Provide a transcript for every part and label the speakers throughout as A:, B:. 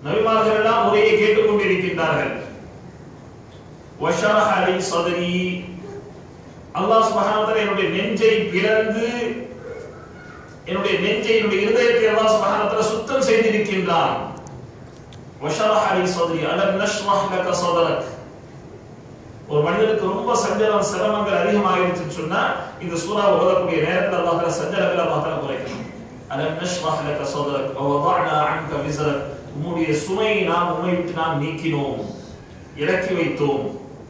A: நபிமார்கள் எல்லாம் உரையை கேட்டுக் கொண்டிருக்கின்றார்கள் வஷரஹ அலி சதரி அல்லாஹ் சுப்ஹானஹு வ தஆலா என்னுடைய நெஞ்சை பிளந்து என்னுடைய நெஞ்சை என்னுடைய இருதயத்தை அல்லாஹ் சுப்ஹானஹு வ தஆலா சுத்தம் செய்திருக்கின்றான் வஷரஹ அலி சதரி அலம் நஷ்ரஹ் லக சதரக் ஒரு மனிதனுக்கு ரொம்ப சஞ்சலம் சிரமங்கள் அதிகமாகிருச்சுன்னு சொன்னா இந்த சூறா ஓதக்கூடிய நேரத்தில் அல்லாஹ் தஆலா சஞ்சலங்கள் அல்லாஹ் தஆலா குறைக்கணும் அலம் நஷ்ரஹ் லக சதரக் வ வதஅனா அன்க விஸ்ரக் உம்முடைய சுமையை நாம் உம்மை விட்டு நாம் நீக்கினோம் இறக்கி வைத்தோம்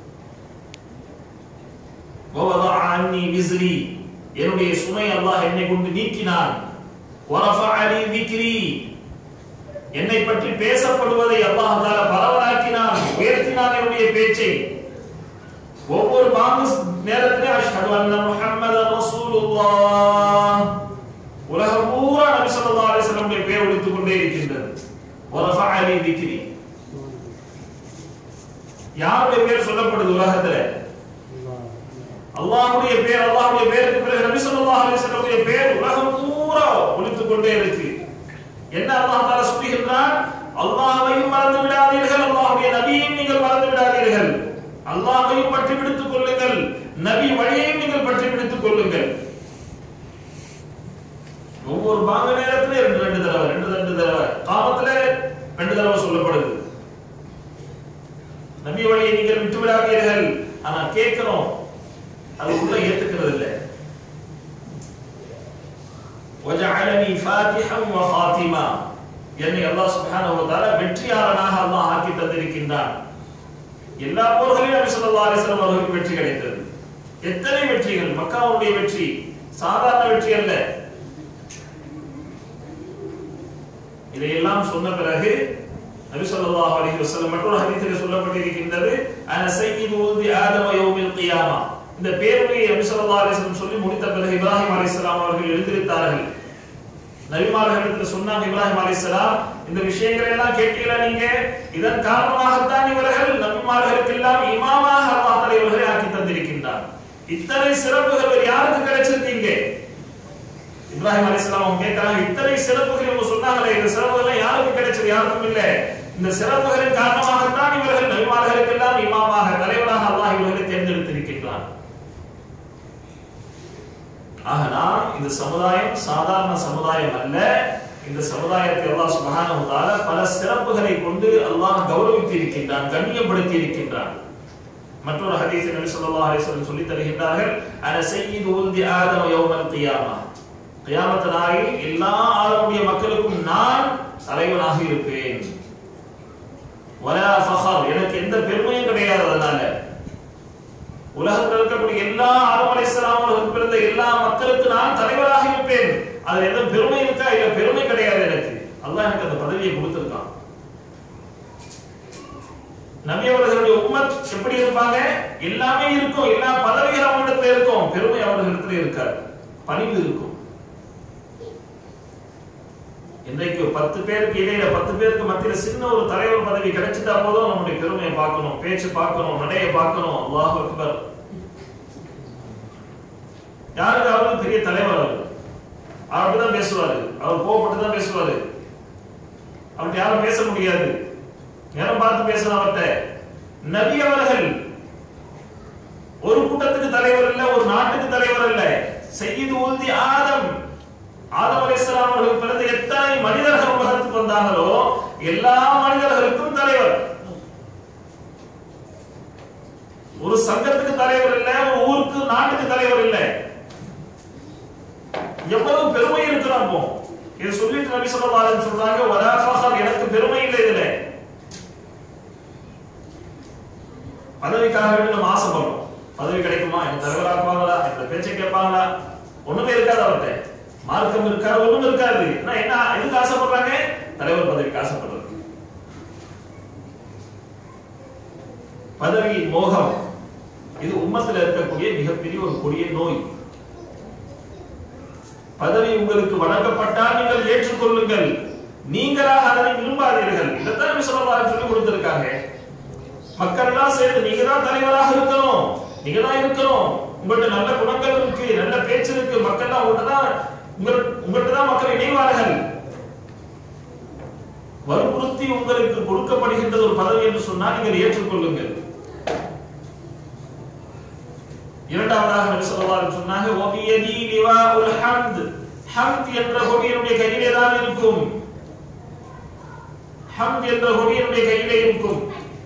A: ووضع عني وزري என்னுடைய சுமை அல்லாஹ் என்னை கொண்டு நீக்கினான் ورفع لي ذكري என்னை பற்றி பேசப்படுவதை அல்லாஹ் தஆலா பரவலாக்கினான் உயர்த்தினான் என்னுடைய பேச்சை ஒவ்வொரு பாங்கு நேரத்திலே அஷ்ஹது அன்ன முஹம்மது ரசூலுல்லாஹ் உலகம் பூரா நபி ஸல்லல்லாஹு அலைஹி வஸல்லம் பேர் ஒலித்துக் கொண்டே இருக்கின்றது ورفع لي ذكري யாருடைய பேர் சொல்லப்படுது உலகத்துல அல்லாஹ்வுடைய பேர் அல்லாஹ்வுடைய பேருக்கு பிறகு நபி ஸல்லல்லாஹு அலைஹி வஸல்லமுடைய பேர் உலகம் பூரா ஒலித்துக் கொண்டே இருக்கு என்ன அல்லாஹ் தஆலா சொல்லுகிறான் அல்லாஹ்வையும் மறந்து விடாதீர்கள் அல்லாஹ்வுடைய நபியையும் நீங்கள் மறந்து விடாதீர்கள் அல்லாஹ்வையும் பற்றி பிடித்துக் கொள்ளுங்கள் நபி வழியையும் நீங்கள் பற்றி பிடித்துக் கொள்ளுங்கள் ஒவ்வொரு பாங்க நேரத்திலே ரெண்டு ரெண்டு தடவை ரெண்டு ரெண்டு தடவை காமத்துல ரெண்டு தடவை சொல்லப்படுது நபி வழியை நீங்கள் விட்டு விடாதீர்கள் ஆனா கேட்கிறோம் அது உள்ள ஏத்துக்கிறது இல்லை وجعلني فاتحا وخاتما என்னை அல்லாஹ் சுப்ஹானஹு வ தஆலா வெற்றியாளனாக அல்லாஹ் ஆக்கி தந்திருக்கின்றான் எல்லா போர்களிலும் நபி ஸல்லல்லாஹு அலைஹி வஸல்லம் அவர்களுக்கு வெற்றி கிடைத்தது எத்தனை வெற்றிகள் மக்காவுடைய வெற்றி சாதாரண வெற்றி அல்ல இதையெல்லாம் சொன்ன பிறகு நபி ஸல்லல்லாஹு அலைஹி வஸல்லம் மற்றொரு ஹதீஸில் சொல்லப்பட்டிருக்கின்றது அன சய்யிது உல்தி ஆதம யௌமில் கியாமா இந்த பேருடைய நபி ஸல்லல்லாஹு அலைஹி வஸல்லம் சொல்லி முடித்த பிறகு இப்ராஹிம் அலைஹிஸ்ஸலாம் அவர்கள் எழுந்திருத்தார்கள் நபிமார்களிடத்தில் சொன்னாங்க இப்ராஹிம் அலைஹிஸ்ஸலாம் இந்த விஷயங்களை எல்லாம் கேட்டீங்களா நீங்க இதன் காரணமாகத்தான் இவர்கள் நபிமார்களுக்கெல்லாம் இமாமாக அல்லாஹ் தலைவர்களை ஆக்கி தந்திருக்கின்றார் இத்தனை சிறப்புகள் வேறு யாருக்கு கிடைச்சிருந்தீங்க இப்ராஹிம் அலைஹிஸ்ஸலாம் அவங்க கேட்கறாங்க இத்தனை சிறப்புகள் இவங்க சொன்னாங்களே இந்த சிறப்புகள் யாருக்கு கிடைச்சது யாருக்கும் இல்ல இந்த சிறப்புகளின் காரணமாகத்தான் இவர்கள் நபிமார்களுக்கெல்லாம் இமாமாக தலைவராக அல்லாஹ் இவர்களை தேர்ந்தெடுத்திருக்கின்றான் ஆக நாம் இந்த சமுதாயம் சாதாரண சமுதாயம் அல்ல இந்த சமுதாயத்தை அல்லாஹ் சுப்ஹானஹு வ தஆலா பல சிறப்புகளை கொண்டு அல்லாஹ் கௌரவித்து இருக்கின்றான் கண்ணியப்படுத்தி இருக்கின்றான் மற்றொரு ஹதீஸ் நபி ஸல்லல்லாஹு அலைஹி வஸல்லம் சொல்லி தருகின்றார்கள் அன சய்யிது உல்தி ஆதம யௌமல் கியாமா கியாமத் நாளில் எல்லா ஆதமுடைய மக்களுக்கும் நான் தலைவனாக இருப்பேன் வலா ஃபஹர் எனக்கு எந்த பெருமையும் கிடையாது அதனால உலகத்தில் இருக்கக்கூடிய எல்லா ஆதம் அலைஹிஸ்ஸலாம் அவர்களுக்கு பிறந்த எல்லா மக்களுக்கு நான் தலைவராக இருப்பேன் அதுல எந்த பெருமை இருக்கா இல்ல பெருமை கிடையாது எனக்கு அல்லாஹ் எனக்கு அந்த பதவியை கொடுத்திருக்கான் நபி அவர்களுடைய உம்மத் எப்படி இருப்பாங்க எல்லாமே இருக்கும் எல்லா பதவிகள் அவங்களிடத்துல இருக்கும் பெருமை அவர்களிடத்துல இருக்காது பணிவு இருக்கும் இன்றைக்கு பத்து பேருக்கு இடையில பத்து பேருக்கு மத்தியில சின்ன ஒரு தலைவர் பதவி கிடைச்சிட்டா போதும் நம்முடைய பெருமையை பார்க்கணும் பேச்சு பார்க்கணும் நடையை பார்க்கணும் அல்லாஹ் அக்பர் யாருக்கு அவருக்கு பெரிய தலைவர் அவர் அவர் தான் பேசுவாரு அவர் கோவப்பட்டு தான் பேசுவாரு அவர்கிட்ட யாரும் பேச முடியாது நேரம் பார்த்து பேசணும் அவர்கிட்ட நபி அவர்கள் ஒரு கூட்டத்துக்கு தலைவர் இல்ல ஒரு நாட்டுக்கு தலைவர் இல்ல செய்து ஊந்தி ஆதம் ஆதம் அலைஹிஸ்ஸலாம் அவர்கள் பிறந்த எத்தனை மனிதர்கள் உலகத்துக்கு வந்தாங்களோ எல்லா மனிதர்களுக்கும் தலைவர் ஒரு சங்கத்துக்கு தலைவர் இல்ல ஒரு ஊருக்கு நாட்டுக்கு தலைவர் இல்ல எவ்வளவு பெருமை இருக்கிறோம் அப்போ இதை சொல்லிட்டு நபி ஸல்லல்லாஹு அலைஹி வஸல்லம் சொல்றாங்க வலா ஃபஹர் எனக்கு பெருமை இல்லை இதுல பதவிக்காக வேண்டி நம்ம ஆசைப்படுறோம் பதவி கிடைக்குமா எனக்கு தலைவராக்குவாங்களா இந்த பேச்சை கேட்பாங்களா ஒண்ணுமே இருக்காது அவர்கிட்ட மார்க்கம் இருக்காது ஒண்ணும் இருக்காது ஆனா என்ன எதுக்கு ஆசைப்படுறாங்க தலைவர் பதவிக்கு ஆசைப்படுறது பதவி மோகம் இது உம்மத்துல இருக்கக்கூடிய மிகப்பெரிய ஒரு கொடிய நோய் பதவி உங்களுக்கு வழங்கப்பட்டால் நீங்கள் ஏற்றுக்கொள்ளுங்கள் நீங்களாக அதனை விரும்பாதீர்கள் இதைத்தான் நபி ஸல்லல்லாஹு அலைஹி சொல்லி கொடுத்திருக்காங்க மக்கள் எல்லாம் சேர்ந்து நீங்க தான் தலைவராக இருக்கணும் நீங்க தான் இருக்கணும் உங்கள்ட்ட நல்ல குணங்கள் இருக்கு நல்ல பேச்சு இருக்கு மக்கள் எல்லாம் உங்கள்ட்ட தான் உங்கள் உங்கள்ட்ட தான் மக்கள் இணைவார்கள் வற்புறுத்தி உங்களுக்கு கொடுக்கப்படுகின்றது ஒரு பதவி என்று சொன்னால் நீங்கள் ஏற்றுக்கொள்ளுங்கள் இரண்டாவதாக நபி ஸல்லல்லாஹு அலைஹி சொன்னாங்க வபியதி லிவாஉல் ஹம்த் ஹம்த் என்ற கொடி என்னுடைய கையிலே தான் இருக்கும் ஹம்த் என்ற கொடி என்னுடைய கையிலே இருக்கும்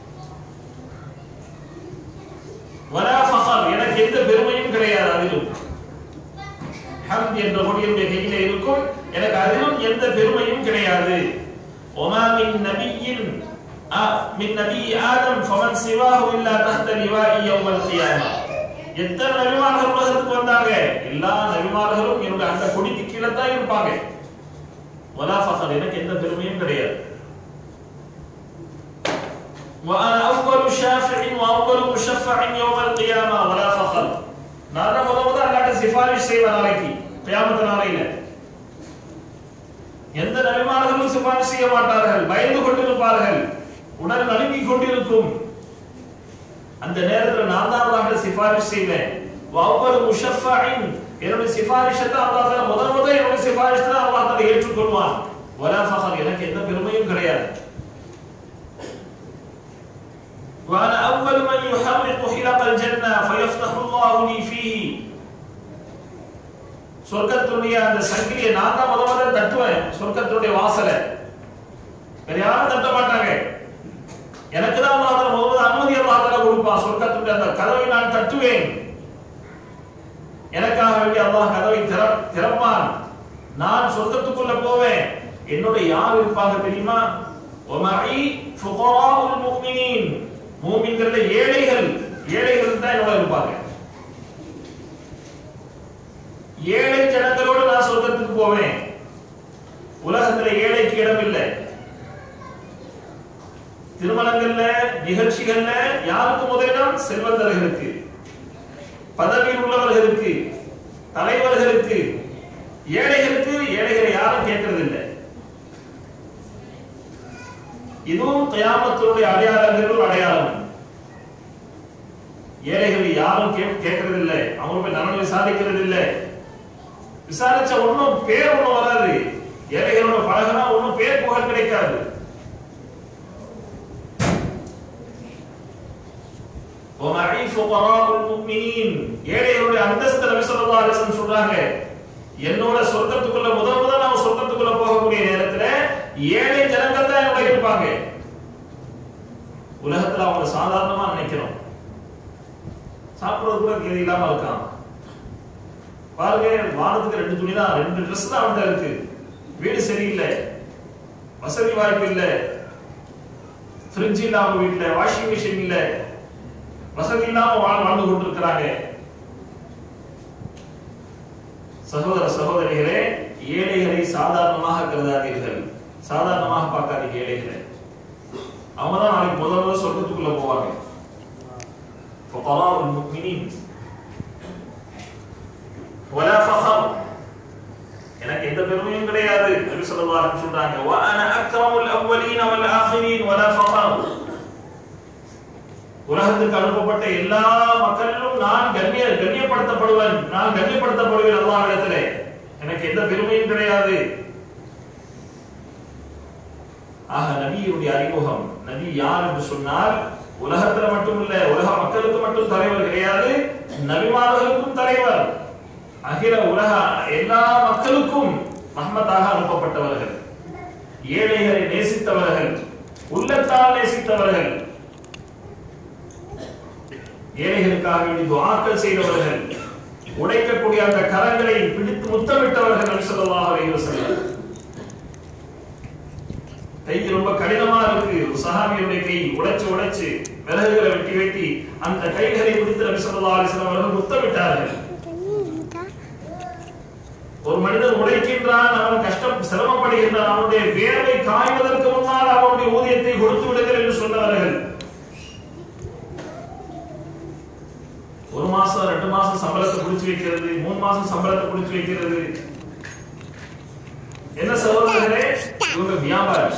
A: வலா ஃபஹர் எனக்கு எந்த பெருமையும் கிடையாது அதிலும் ஹம்த் என்ற கொடி என்னுடைய கையிலே இருக்கும் எனக்கு அதிலும் எந்த பெருமையும் கிடையாது وما من نبي من نبي آدم فمن سواه إلا تحت لواء يوم القيامة எத்தனை நபிமார்கள் உலகத்துக்கு வந்தாங்க எல்லா நபிமார்களும் என்னுடைய அந்த கொடிக்கு கீழே தான் இருப்பாங்க வலா ஃபஹர் எனக்கு எந்த பெருமையும் கிடையாது وأنا أول شافع وأول مشفع يوم القيامة ولا فخر நான் தான் முத முத அல்லாட்ட சிபாரிஷ் செய்வேன் நாளைக்கு கியாமத்து நாளையில எந்த நபிமார்களும் சிபாரிஷ் செய்ய மாட்டார்கள் பயந்து கொண்டிருப்பார்கள் உடல் நடுங்கிக் கொண்டிருக்கும் அந்த நேரத்தில் நான் தான் அல்லாஹ்ட்ட சிபாரிஷ் செய்வேன் ஒவ்வொரு முஷஃபாயின் என்னுடைய சிபாரிஷத்தை அல்லாஹ் தஆலா முதல் முதல் என்னுடைய சிபாரிஷத்தை அல்லாஹ் தஆலா ஏற்றுக்கொள்வான் வலா ஃபஹர் எனக்கு எந்த பெருமையும் கிடையாது وأنا أول من يحرق حلق الجنة فيفتح الله لي فيه சொர்க்கத்துடைய அந்த சங்கிலியை நான் தான் முத முத தட்டுவேன் சொர்க்கத்துடைய வாசலை வேற யாரும் தட்ட மாட்டாங்க எனக்கு தான் அல்லாஹ் தஆலா முத முத அனுமதி அல்லாஹ் தஆலா கொடுப்பான் சொர்க்கத்துடைய அந்த கதவை நான் தட்டுவேன் எனக்காக வேண்டி அல்லாஹ் கதவை திற திறப்பான் நான் சொர்க்கத்துக்குள்ள போவேன் என்னோட யார் இருப்பாங்க தெரியுமா ومعي فقراء المؤمنين மூமின்கள்ல ஏழைகள் ஏழைகள் தான் என்னோட இருப்பாங்க ஏழை ஜனங்களோடு நான் சொர்க்கத்துக்கு போவேன் உலகத்துல ஏழைக்கு இடம் இல்லை திருமணங்கள்ல நிகழ்ச்சிகள்ல யாருக்கு முதலிடம் செல்வந்தர்களுக்கு பதவியில் உள்ளவர்களுக்கு தலைவர்களுக்கு ஏழைகளுக்கு ஏழைகளை யாரும் கேட்கறது இல்லை இதுவும் கயாமத்தினுடைய அடையாளங்கள் அடையாளம் ஏழைகள் யாரும் கேட்கறது இல்லை அவங்க போய் நலன் விசாரிக்கிறது இல்லை விசாரிச்ச ஒண்ணும் பேர் ஒண்ணும் வராது ஏழைகளோட பழகினா ஒண்ணும் பேர் புகழ் கிடைக்காது ومعي فقراء المؤمنين ஏழைகளுடைய அந்தஸ்து நபி ஸல்லல்லாஹு அலைஹி வஸல்லம் சொல்றாங்க என்னோட சொர்க்கத்துக்குள்ள முதல் முதல் நான் சொர்க்கத்துக்குள்ள போகக்கூடிய நேரத்துல ஏழை ஜனங்கள் தான் என்னோட இருப்பாங்க உலகத்துல அவங்க சாதாரணமா நினைக்கிறோம் சாப்பிடுறது கூட கீழே இல்லாம இருக்கான் பாருங்க வாரத்துக்கு ரெண்டு துணி தான் ரெண்டு ட்ரெஸ் தான் அவன்கிட்ட இருக்கு வீடு சரியில்லை வசதி வாய்ப்பு இல்லை ஃப்ரிட்ஜ் இல்ல அவங்க வீட்டுல வாஷிங் மிஷின் இல்ல வசதி இல்லாம வாழ் வாழ்ந்து கொண்டிருக்கிறாங்க சகோதர சகோதரிகளே ஏழைகளை சாதாரணமாக கருதாதீர்கள் சாதாரணமாக பார்க்காதீங்க ஏழைகளை அவங்க தான் நாளைக்கு முதல் முதல் சொர்க்கத்துக்குள்ள போவாங்க فقراء المؤمنين ولا فخر எனக்கு எந்த பெருமையும் கிடையாது நபி ஸல்லல்லாஹு அலைஹி சொல்றாங்க وانا اكرم الاولين والاخرين ولا فخر உலகத்துக்கு அனுப்பப்பட்ட எல்லா மக்களிலும் நான் கண்ணிய கண்ணியப்படுத்தப்படுவேன் நான் கண்ணியப்படுத்தப்படுவேன் அல்லாஹ்விடத்திலே எனக்கு எந்த பெருமையும் கிடையாது ஆக நபியுடைய அறிமுகம் நபி யார் என்று சொன்னால் உலகத்துல மட்டும் இல்ல உலக மக்களுக்கு மட்டும் தலைவர் கிடையாது நபிமார்களுக்கும் தலைவர் அகில உலக எல்லா மக்களுக்கும் ரஹ்மத்தாக அனுப்பப்பட்டவர்கள் ஏழைகளை நேசித்தவர்கள் உள்ளத்தால் நேசித்தவர்கள் ஏழைகளுக்காக வேண்டி துஆக்கள் செய்தவர்கள் உடைக்கக்கூடிய அந்த கரங்களை பிடித்து முத்தமிட்டவர்கள் நபி ஸல்லல்லாஹு அலைஹி வஸல்லம் கை ரொம்ப கடினமா இருக்கு ஒரு சஹாபியுடைய கை உடைச்சு உடைச்சு விறகுகளை வெட்டி வெட்டி அந்த கைகளை பிடித்து நபி ஸல்லல்லாஹு அலைஹி வஸல்லம் அவர்கள் முத்தமிட்டார்கள் ஒரு மனிதன் உழைக்கின்றான் அவன் கஷ்டம் சிரமப்படுகின்றான் அவனுடைய வேர்வை காய்வதற்கு முன்னால் அவனுடைய ஊதியத்தை கொடுத்து விடுங்கள் என்று சொன்னவர்கள் ஒரு மாசம் ரெண்டு மாசம் சம்பளத்தை குடிச்சு வைக்கிறது மூணு மாசம் சம்பளத்தை குடிச்சு வைக்கிறது என்ன சகோதரர்களே இவங்க வியாபாரி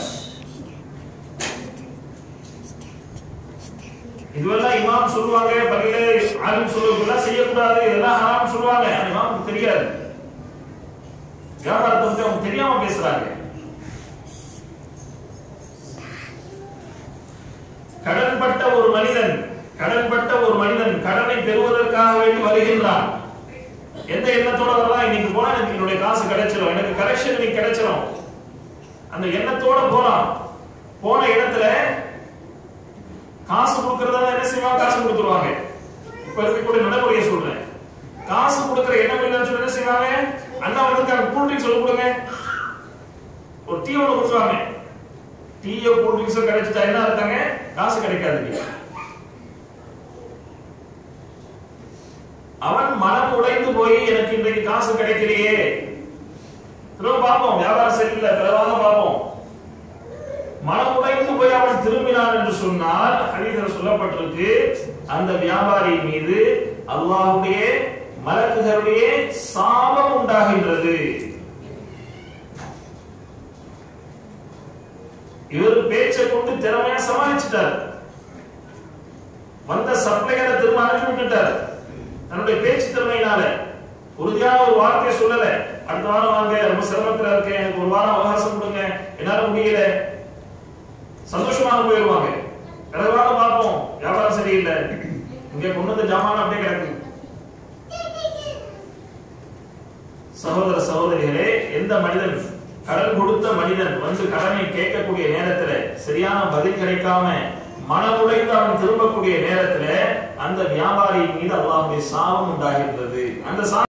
A: இதுவெல்லாம் இமாம் சொல்லுவாங்க பள்ளியில ஆளும் சொல்லுவதெல்லாம் செய்யக்கூடாது இதெல்லாம் ஹராம் சொல்லுவாங்க ஆனா இமாமுக்கு தெரியாது வியாபாரத்தை வந்து அவங்க தெரியாம பேசுறாங்க கடன்பட்ட ஒரு மனிதன் கடன்பட்ட ஒரு மனிதன் கடனை பெறுவதற்காக வேண்டி வருகின்றான் எந்த எண்ணத்தோட வரலாம் இன்னைக்கு போனா எனக்கு என்னுடைய காசு கிடைச்சிடும் எனக்கு கரெக்ஷன் இன்னைக்கு கிடைச்சிடும் அந்த எண்ணத்தோட போறான் போன இடத்துல காசு கொடுக்கறதா என்ன செய்வாங்க காசு கொடுத்துருவாங்க இப்ப இருக்கக்கூடிய நடைமுறையை சொல்றேன் காசு கொடுக்கிற எண்ணம் இல்லைன்னு சொல்லி என்ன செய்வாங்க அண்ணா வந்து கூல் ட்ரிங்க்ஸ் சொல்லி கொடுங்க ஒரு டீ ஒன்று கொடுத்துருவாங்க டீயோ கூல் ட்ரிங்க்ஸோ கிடைச்சிட்டா என்ன இருக்காங்க காசு கிடைக்காது அவன் மனம் உடைந்து போய் எனக்கு இன்றைக்கு காசு கிடைக்கலையே திரும்ப பார்ப்போம் வியாபாரம் சரியில்லை பிறவாக பார்ப்போம் மனம் உடைந்து போய் அவன் திரும்பினான் என்று சொன்னால் ஹதீஸில் சொல்லப்பட்டிருக்கு அந்த வியாபாரி மீது அல்லாஹ்வுடைய மலக்குகளுடைய சாபம் உண்டாகின்றது இவர் பேச்சை கொண்டு திறமையா சமாளிச்சிட்டார் வந்த சப்ளையரை திரும்ப அனுப்பி விட்டுட்டார் தன்னுடைய பேச்சு திறமையினால உறுதியான ஒரு வார்த்தையை சொல்லல அடுத்த வாரம் வாங்க ரொம்ப சிரமத்துல இருக்கேன் எனக்கு ஒரு வாரம் அவகாசம் கொடுங்க என்னால முடியல சந்தோஷமாக போயிடுவாங்க பிறகு பார்ப்போம் வியாபாரம் சரியில்லை இங்க கொண்டு வந்த ஜாமான் அப்படியே கிடக்கு சகோதர சகோதரிகளே எந்த மனிதன் கடன் கொடுத்த மனிதன் வந்து கடனை கேட்கக்கூடிய நேரத்துல சரியான பதில் கிடைக்காம மனமுடைந்து அவன் திரும்பக்கூடிய நேரத்துல அந்த வியாபாரியின் மீது அல்லாஹ்வுடைய சாபம் உண்டாகின்றது அந்த சாபம்